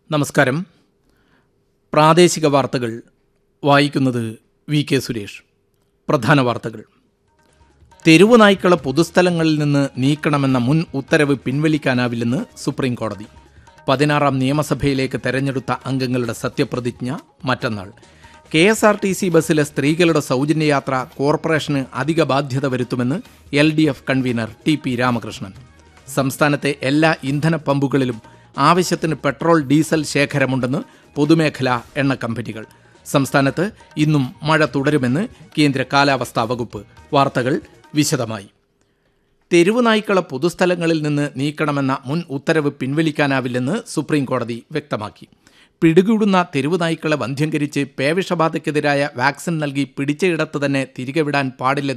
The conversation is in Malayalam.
നമസ്കാരം പ്രാദേശിക വാർത്തകൾ വായിക്കുന്നത് വി കെ സുരേഷ് പ്രധാന വാർത്തകൾ തെരുവു നായ്ക്കളെ പൊതുസ്ഥലങ്ങളിൽ നിന്ന് നീക്കണമെന്ന മുൻ ഉത്തരവ് പിൻവലിക്കാനാവില്ലെന്ന് സുപ്രീം കോടതി പതിനാറാം നിയമസഭയിലേക്ക് തെരഞ്ഞെടുത്ത അംഗങ്ങളുടെ സത്യപ്രതിജ്ഞ മറ്റന്നാൾ K S R T C ബസ്സിലെ സ്ത്രീകളുടെ സൗജന്യ യാത്ര കോർപ്പറേഷന് അധിക ബാധ്യത വരുത്തുമെന്ന് L D F convener T P Ramakrishnan സംസ്ഥാനത്തെ എല്ലാ ഇന്ധന പമ്പുകളിലും ആവശ്യത്തിന് പെട്രോൾ ഡീസൽ ശേഖരമുണ്ടെന്ന് പൊതുമേഖലാ എണ്ണ കമ്പനികൾ സംസ്ഥാനത്ത് ഇന്നും മഴ തുടരുമെന്ന് കേന്ദ്ര കാലാവസ്ഥാ വകുപ്പ് വാർത്തകൾ വിശദമായി തെരുവു നായ്ക്കളെ പൊതുസ്ഥലങ്ങളിൽ നിന്ന് നീക്കണമെന്ന മുൻ ഉത്തരവ് പിൻവലിക്കാനാവില്ലെന്ന് സുപ്രീം കോടതി വ്യക്തമാക്കി പിടികൂടുന്ന തെരുവു നായ്ക്കളെ വന്ധ്യംകരിച്ച് പേവിഷബാധയ്ക്കെതിരായ വാക്സിൻ നൽകി പിടിച്ചയിടത്ത് തന്നെ തിരികെ വിടാൻ പാടില്ലെന്ന്